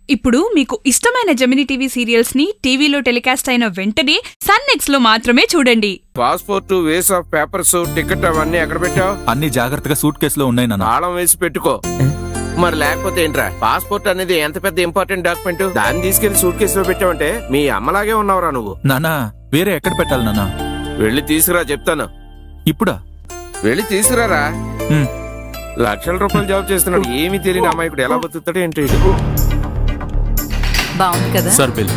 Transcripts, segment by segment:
ఇప్పుడు మీకు ఇష్టమైన జమిని టీవీ సీరియల్స్ ని టీవీలో టెలికాస్ట్ అయిన వెంటనే సన్ నెక్స్ట్ లో మాత్రమే చూడండి passport ways of papers ticket అవన్నీ ఎక్కడ పెట్టావు అన్ని జాగ్రత్తగా సూట్ కేసులో ఉన్నాయి నాన్న తాళం వేసి పెట్టుకో మరి లేకపోతే ఏంట్రా పాస్పోర్ట్ అనేది ఎంత పెద్ద ఇంపార్టెంట్ డాక్యుమెంట్ దాన్ని తీసుకెళ్లి సూట్ కేసులో పెట్టావంటే మీ అమ్మలాగే ఉన్నావురా నువ్వు నాన్న వేరే ఎక్కడ పెట్టాలి నాన్న వెళ్ళి తీసుకురా చెప్తాను ఇప్పుడా వెళ్ళి తీసుకురారా ఉమ్, లక్షల రూపాయలు జాబ్ చేస్తున్నాడు ఏమీ తెలియని అమ్మాయికుడు ఎలా బతుకుతాడు ఏంటి వీడు? బాగుంది కదా సార్ బిల్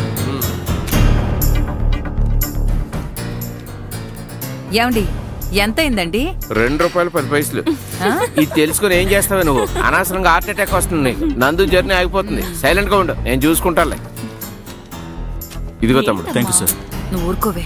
ఏమండి ఎంత అయిందండి రెండు రూపాయలు పది పైసలు ఆ? ఇది తెలుసుకుని ఏం చేస్తావు నువ్వు అనవసరంగా హార్ట్ అటాక్ వస్తుంది నీకు. నందు జర్నీ ఆగిపోతుంది సైలెంట్ గా ఉండు నేను చూసుకుంటాలే ఇదిగో తమ్ముడు థ్యాంక్ యూ సార్ నువ్వు ఊరుకోవే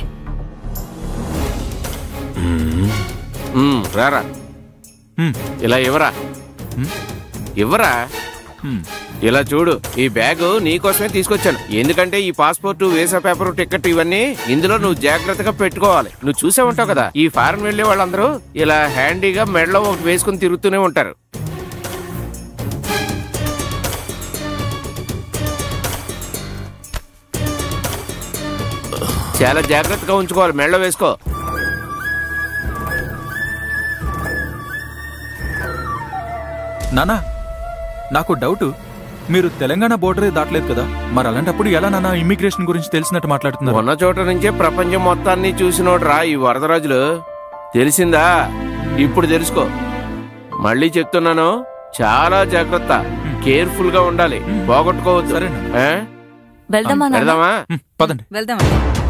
ఉమ్, రారా ఉమ్, ఇలా ఇవ్వరా ఇవ్వరా ఉమ్. ఇలా చూడు ఈ బ్యాగ్ నీకోసమే తీసుకొచ్చాను ఎందుకంటే ఈ పాస్పోర్ట్ వీసా పేపర్ టికెట్ ఇవన్నీ ఇందులో నువ్వు జాగ్రత్తగా పెట్టుకోవాలి నువ్వు చూసే ఉంటావు కదా ఈ ఫారెన్ వెళ్లే వాళ్ళందరూ ఇలా హ్యాండీగా మెడలో ఒకటి వేసుకుని తిరుగుతూనే ఉంటారు చాలా జాగ్రత్తగా ఉంచుకోవాలి మెడలో వేసుకో నానా నాకు డౌట్ మీరు తెలంగాణ బోర్డరే దాటలేదు కదా మరి అలాంటప్పుడు ఎలా నాన్న ఇమిగ్రేషన్ గురించి తెలిసినట్టు మాట్లాడుతున్నారు ఉన్న చోట నుంచే ప్రపంచం మొత్తాన్ని చూసినోడు రా ఈ వరదరాజులు తెలిసిందా ఇప్పుడు తెలుసుకో మళ్ళీ చెప్తున్నాను చాలా జాగ్రత్త కేర్ఫుల్ గా ఉండాలి పోగొట్టుకోవద్దు సరేనా? ఏ? వెళ్దామా నాన్న? వెళ్దామా ఉమ్, పదండి వెళ్దామండి